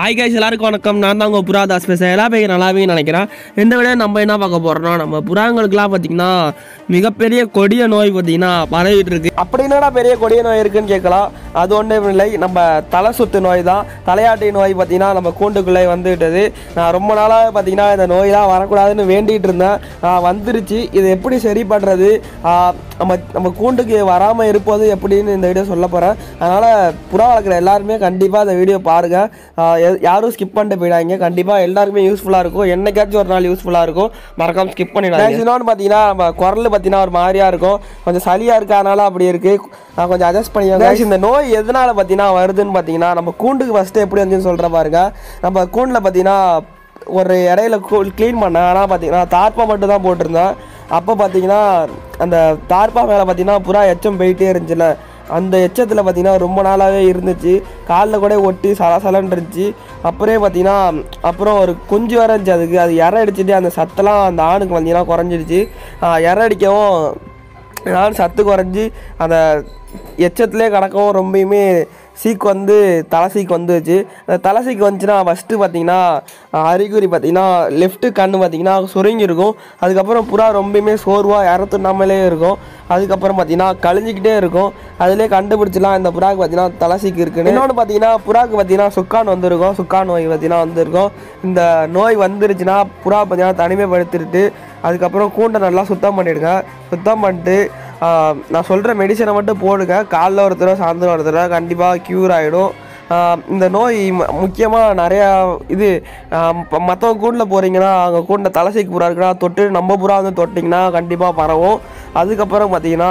hi guys எல்லாருக்கும் வணக்கம் நான் தான் உங்கள் புறாதாஸ் பேசுகிறேன் எல்லா பேரும் நல்லாவே நினைக்கிறேன் இந்த விட நம்ம என்ன பார்க்க போகிறோம்னா நம்ம புறாங்களுக்குலாம் பார்த்தீங்கன்னா மிகப்பெரிய கொடிய நோய் பார்த்தீங்கன்னா பரவிட்டு இருக்கு அப்படி என்னடா பெரிய கொடிய நோய் இருக்குன்னு கேட்கலாம் அது ஒன்றும் இல்லை நம்ம தலை சுத்து நோய் தான் தலையாட்டி நோய் பார்த்தீங்கன்னா நம்ம கூண்டுக்குள்ளே வந்துவிட்டது நான் ரொம்ப நாளாக பார்த்தீங்கன்னா இந்த நோயெலாம் வரக்கூடாதுன்னு வேண்டிகிட்டு இருந்தேன் ஆஹ் வந்துருச்சு இது எப்படி சரி பண்ணுறது நம்ம நம்ம கூண்டுக்கு வராமல் இருப்பது எப்படின்னு இந்த வீடியோ சொல்ல போகிறேன் அதனால் புறா வளர்க்குற எல்லாருமே கண்டிப்பாக இந்த வீடியோ பாருங்கள் யாரும் ஸ்கிப் பண்ணிட்டு போயிடாங்க கண்டிப்பாக எல்லாருக்குமே யூஸ்ஃபுல்லாக இருக்கும் என்னைக்காச்சும் ஒரு நாள் யூஸ்ஃபுல்லாக இருக்கும் மறக்காம ஸ்கிப் பண்ணிடாங்க இன்னொன்று பார்த்தீங்கன்னா நம்ம குரல் பார்த்தீங்கன்னா ஒரு மாதிரியாக இருக்கும் கொஞ்சம் சளியாக இருக்கறனால அப்படி இருக்குது நான் கொஞ்சம் அட்ஜஸ்ட் பண்ணிக்கோங்க இந்த நோய் எதனால் பார்த்தீங்கன்னா வருதுன்னு பார்த்தீங்கன்னா நம்ம கூண்டுக்கு ஃபஸ்ட்டு எப்படி வந்துன்னு சொல்கிற பாருங்க நம்ம கூண்டில் பார்த்தீங்கன்னா ஒரு இடையில க்ளீன் பண்ணேன் ஆனால் பார்த்தீங்கன்னா தார்ப்பா மட்டும் தான் போட்டிருந்தேன் அப்போ பார்த்தீங்கன்னா அந்த தார்ப்பா மேலே பார்த்தீங்கன்னா புறா எச்சம் போயிட்டே இருந்துச்சுல அந்த எச்சத்தில் பார்த்தீங்கன்னா ரொம்ப நாளாகவே இருந்துச்சு காலில் கூட ஒட்டி சலசலன்னு இருந்துச்சு அப்புறமே பார்த்தீங்கன்னா அப்புறம் ஒரு குஞ்சு வர இருந்துச்சு அதுக்கு அது இற அடிச்சுட்டு அந்த சத்தெல்லாம் அந்த ஆணுக்கு பார்த்தீங்கன்னா குறைஞ்சிடுச்சு ஆஹ் இற அடிக்கவும் நான் சத்து குறைஞ்சி அந்த எச்சத்துலேயே கிடக்கவும் ரொம்பயுமே சீக்கு வந்து தலை சீக்கு வந்துச்சு அந்த தலை சீக்கு வந்துச்சுன்னா ஃபஸ்ட்டு பார்த்தீங்கன்னா அஹ், அறிகுறி பார்த்தீங்கன்னா லெஃப்ட்டு கண்ணு பார்த்தீங்கன்னா சுருங்கி இருக்கும் அதுக்கப்புறம் புறா ரொம்பயுமே சோர்வாக இறத்துனாமலே இருக்கும் அதுக்கப்புறம் பார்த்தீங்கன்னா கழிஞ்சிக்கிட்டே இருக்கும் அதிலே கண்டுபிடிச்சலாம் இந்த புறாக்கு பார்த்தீங்கன்னா தலை சீக்கு இருக்குன்னு இன்னொன்று பார்த்தீங்கன்னா புறாக்கு பார்த்தீங்கன்னா சுக்கான் வந்திருக்கும் சுக்கான் நோய் பார்த்தீங்கன்னா வந்திருக்கும் இந்த நோய் வந்துருச்சுன்னா புறா பார்த்தீங்கன்னா தனிமைப்படுத்திட்டு அதுக்கப்புறம் கூண்டை நல்லா சுத்தம் பண்ணிடுங்க சுத்தம் பண்ணிட்டு ஆஹ், நான் சொல்கிற மெடிசனை மட்டும் போடுங்க காலைல ஒரு தடவை சாயந்தரம் ஒரு தடவை கண்டிப்பாக க்யூர் ஆகிடும் இந்த நோய் முக்கியமாக நிறையா இது மற்றவங்க கூண்டில் போகிறீங்கன்னா அங்கே கூண்டில் தலைசைக்கு புறா இருக்குன்னா தொட்டு நம்ம புறா வந்து தொட்டிங்கன்னா கண்டிப்பாக பரவும் அதுக்கப்புறம் பார்த்தீங்கன்னா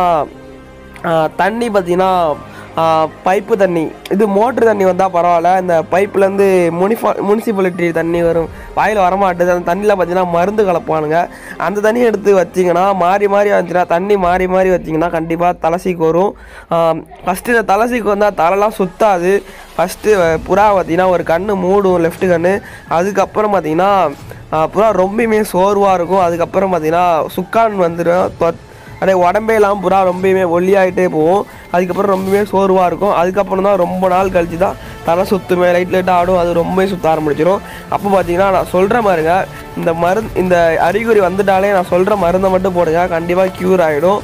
ஆஹ் தண்ணி பார்த்தீங்கன்னா பைப்பு தண்ணி இது மோட்ரு தண்ணி வந்தால் பரவாயில்ல இந்த பைப்லேருந்து முனிஃபா முனிசிபாலிட்டி தண்ணி வரும் வாயில் வரமாட்டுது அந்த தண்ணியில் பார்த்தீங்கன்னா மருந்து கலப்பானுங்க அந்த தண்ணி எடுத்து வச்சிங்கன்னா மாறி மாறி வந்துச்சுன்னா தண்ணி மாறி மாறி வச்சிங்கன்னா கண்டிப்பாக தலைசிக்கு வரும் ஃபஸ்ட்டு இந்த தலைசிக்கு வந்தால் தலைலாம் சுத்தாது ஃபஸ்ட்டு புறா பார்த்தீங்கன்னா ஒரு கண்ணு மூடும் லெஃப்ட் கண்ணு அதுக்கப்புறம் பார்த்தீங்கன்னா ஆஹ் புறா ரொம்பவுமே சோர்வாக இருக்கும் அதுக்கப்புறம் பார்த்தீங்கன்னா சுக்கான் வந்துடும் தொ- அப்படியே உடம்பே இல்லாமல் புறா ரொம்பவுமே ஒல்லியாகிட்டே போகும் அதுக்கப்புறம் ரொம்பவே சோர்வாக இருக்கும் அதுக்கப்புறம் தான் ரொம்ப நாள் கழிச்சு தான் தலை சுத்துமே லைட் லைட்டாக ஆடும் அது ரொம்பவே சுத்த ஆரம்பிச்சிடும் அப்போ பார்த்தீங்கன்னா நான் சொல்கிற மாதிரிங்க இந்த மருந்து இந்த அறிகுறி வந்துட்டாலே நான் சொல்கிற மருந்தை மட்டும் போடுங்க கண்டிப்பாக க்யூர் ஆகிடும்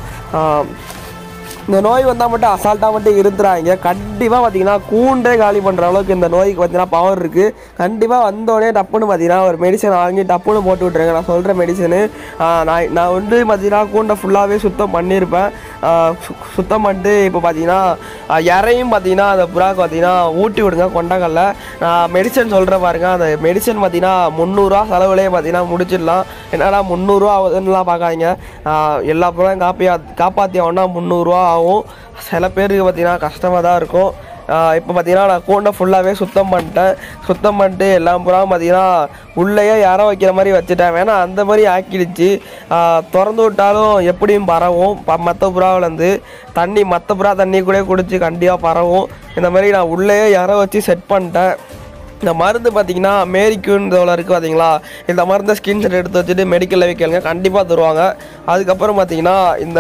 இந்த நோய் வந்தால் மட்டும் அசால்ட்டாக மட்டும் இருந்துறாங்க கண்டிப்பாக பார்த்தீங்கன்னா கூண்டே காலி பண்ணுற அளவுக்கு இந்த நோய்க்கு பார்த்தீங்கன்னா பவர் இருக்குது கண்டிப்பாக வந்தோடனே டப்புன்னு பார்த்தீங்கன்னா ஒரு மெடிசன் வாங்கி டப்புன்னு போட்டு விட்ருங்க நான் சொல்கிற மெடிசனு நான் நான் வந்து பார்த்தீங்கன்னா கூண்டை ஃபுல்லாகவே சுத்தம் பண்ணியிருப்பேன் ஆஹ் சு- சுத்தம் பண்ணிட்டு இப்போ பார்த்தீங்கன்னா ஆஹ் இறையும் பார்த்தீங்கன்னா அந்த புறாக்கு பார்த்தீங்கன்னா ஊட்டி விடுங்க கொண்டக்கல்ல நான் மெடிசன் சொல்கிற பாருங்க அந்த மெடிசன் பார்த்தீங்கன்னா முந்நூறுரூவா செலவுலேயே பார்த்தீங்கன்னா முடிச்சிடலாம் என்னடா முந்நூறுரூவா ஆகுதுன்னுலாம் பார்க்காதீங்க ஆஹ் எல்லா புறாயும் காப்பியா காப்பாற்றி ஆகணும்னா முந்நூறுரூவா ஆகும் சில பேருக்கு பார்த்தீங்கன்னா கஷ்டமாக தான் இருக்கும் இப்போ பார்த்தீங்கன்னா நான் கூண்டை ஃபுல்லாகவே சுத்தம் பண்ணிட்டேன் சுத்தம் பண்ணிட்டு எல்லாம் புறாவும் பார்த்தீங்கன்னா உள்ளேயே யாரோ வைக்கிற மாதிரி வச்சுட்டேன் வேணா அந்த மாதிரி ஆக்கிடுச்சு ஆஹ் திறந்து விட்டாலும் எப்படியும் பரவும் மற்ற புறாவிலேருந்து தண்ணி மற்ற புறா தண்ணி கூட குடிச்சு கண்டிப்பாக பரவும் இந்த மாதிரி நான் உள்ளேயே யாரோ வச்சு செட் பண்ணிட்டேன் இந்த மருந்து பார்த்தீங்கன்னா மேரிக்யூன்றதுல இருக்குது பார்த்தீங்களா இந்த மருந்தை ஸ்கின் செட் எடுத்து வச்சுட்டு மெடிக்கலில் வைக்கலுங்க கண்டிப்பாக தருவாங்க அதுக்கப்புறம் பார்த்தீங்கன்னா இந்த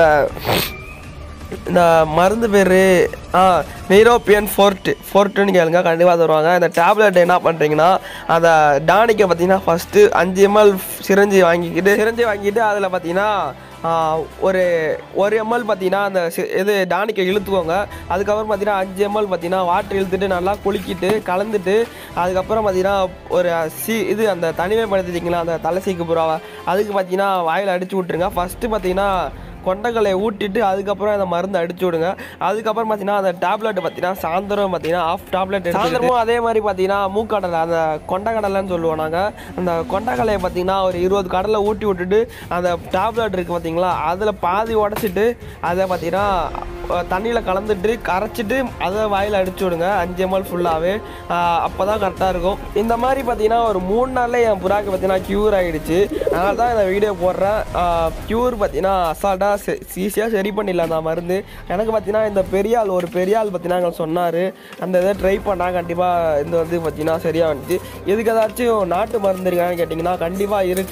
இந்த மருந்து பேர் ஆ நெய்ரோப்பியன் ஃபோர்ட் ஃபோர்ட்டுன்னு கேளுங்க கண்டிப்பாக தருவாங்க இந்த டேப்லெட் என்ன பண்ணுறீங்கன்னா அந்த டானிக்கை பார்த்தீங்கன்னா ஃபஸ்ட்டு அஞ்சு எம்எல் சிரஞ்சி வாங்கிக்கிட்டு சிரஞ்சி வாங்கிட்டு அதில் பார்த்தீங்கன்னா ஆ, ஒரு ஒரு எம்எல் பார்த்தீங்கன்னா அந்த சி- இது டானிக்கை இழுத்துக்கோங்க அதுக்கப்புறம் பார்த்தீங்கன்னா அஞ்சு எம்எல் பார்த்தீங்கன்னா வாட்டர் இழுத்துட்டு நல்லா குலுக்கிட்டு கலந்துட்டு அதுக்கப்புறம் பார்த்தீங்கன்னா ஒரு சி இது அந்த தனிமைப்படுத்திட்டீங்களா அந்த தலை சீக்கு புறாவை அதுக்கு பார்த்தீங்கன்னா வாயில் அடிச்சு விட்ருங்க ஃபஸ்ட்டு பார்த்தீங்கன்னா கொண்டக்கல்லையை ஊட்டிட்டு அதுக்கப்புறம் அந்த மருந்து அடிச்சு விடுங்க அதுக்கப்புறம் பார்த்தீங்கன்னா அந்த டேப்லெட் பார்த்தீங்கன்னா சாயந்தரம் பார்த்தீங்கன்னா ஆஃப் டேப்லெட் சாயந்தரமும் அதே மாதிரி பார்த்தீங்கன்னா மூக்கடலை அந்த கொண்டக்கடலைன்னு சொல்லுவோம் நாங்கள் அந்த கொண்டக்கடலையை பார்த்தீங்கன்னா ஒரு இருபது கடலை ஊட்டி விட்டுட்டு அந்த டேப்லெட் இருக்குது பார்த்தீங்களா அதில் பாதி உடச்சிட்டு அதை பார்த்தீங்கன்னா தண்ணியில் கலந்துட்டு கரைச்சிட்டு அதை வாயில் அடிச்சு விடுங்க அஞ்சு எம்எல் ஃபுல்லாகவே அப்போ தான் கரெக்டாக இருக்கும் இந்த மாதிரி பார்த்தீங்கன்னா ஒரு மூணு நாளில் என் புறாக்கு பார்த்தீங்கன்னா க்யூர் ஆகிடுச்சு அதனால தான் இந்த வீடியோ போடுறேன் க்யூர் பார்த்தீங்கன்னா அசால்ட்டாக ஈஸியாக சரி பண்ணிடலாம் அந்த மருந்து எனக்கு பார்த்தீங்கன்னா இந்த பெரிய ஆள் ஒரு பெரிய ஆள் பார்த்தீங்கன்னா எங்களுக்கு சொன்னார் அந்த இதை ட்ரை பண்ணால் கண்டிப்பாக இந்த வந்து பார்த்தீங்கன்னா சரியாக வந்துச்சு இதுக்கு ஏதாச்சும் நாட்டு மருந்து இருக்கான்னு கேட்டிங்கன்னா கண்டிப்பாக இருக்குது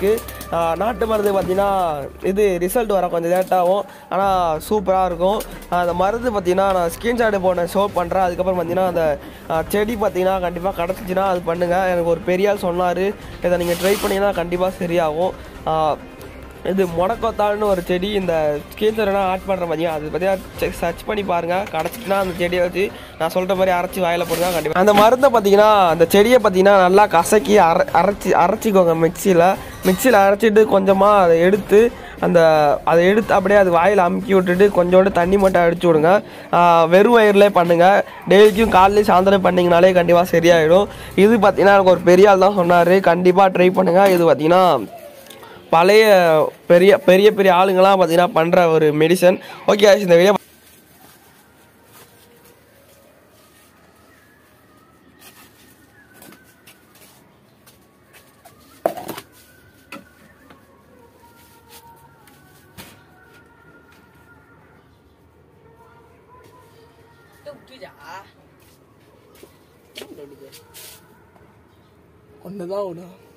ஆஹ் நாட்டு மருந்து பார்த்தீங்கன்னா இது ரிசல்ட் வர கொஞ்சம் லேட்டாகும் ஆனால் சூப்பராக இருக்கும் அந்த மருந்து பார்த்தீங்கன்னா நான் ஸ்க்ரீன்ஷாட் போன ஷோ பண்ணுறேன் அதுக்கப்புறம் பார்த்தீங்கன்னா அந்த ஆஹ் செடி பார்த்தீங்கன்னா கண்டிப்பாக கிடச்சிச்சின்னா அது பண்ணுங்கள் எனக்கு ஒரு பெரிய ஆள் சொன்னார் இதை நீங்கள் ட்ரை பண்ணிங்கன்னா கண்டிப்பாக சரியாகும் ஆஹ் இது முடக்கொத்தான்னு ஒரு செடி இந்த ஸ்கீன்ஸரெல்லாம் ஆட் பண்ணுற பார்த்தீங்க அது பார்த்தீங்கன்னா சர்ச் பண்ணி பாருங்கள் கிடச்சிட்டுனா அந்த செடியை வச்சு நான் சொல்கிற மாதிரி அரைச்சி வாயில் போடுங்க கண்டிப்பாக அந்த மருந்தை பார்த்தீங்கன்னா அந்த செடியை பார்த்தீங்கன்னா நல்லா கசக்கி அரை அரைச்சி அரைச்சிக்கோங்க மிக்சியில் மிக்சியில் அரைச்சிட்டு கொஞ்சமாக அதை எடுத்து அந்த அதை எடுத்து அப்படியே அது வாயில் அமுக்கி விட்டுட்டு கொஞ்சோண்டு தண்ணி மட்டும் அடிச்சு விடுங்க ஆஹ் வெறும் வயிறுலேயே பண்ணுங்கள் டெய்லிக்கும் காலையில சாயந்தரம் பண்ணிங்கனாலே கண்டிப்பாக சரியாயிடும் இது பார்த்தீங்கன்னா எனக்கு ஒரு பெரிய ஆள் தான் சொன்னார் கண்டிப்பாக ட்ரை பண்ணுங்கள் இது பார்த்தீங்கன்னா பழைய பெரிய பெரிய பெரிய ஆளுங்களாம் பார்த்தீங்கன்னா பண்ணுற ஒரு மெடிசன் ஓகே இந்த வீடியோ ஒன்று தான் விடும்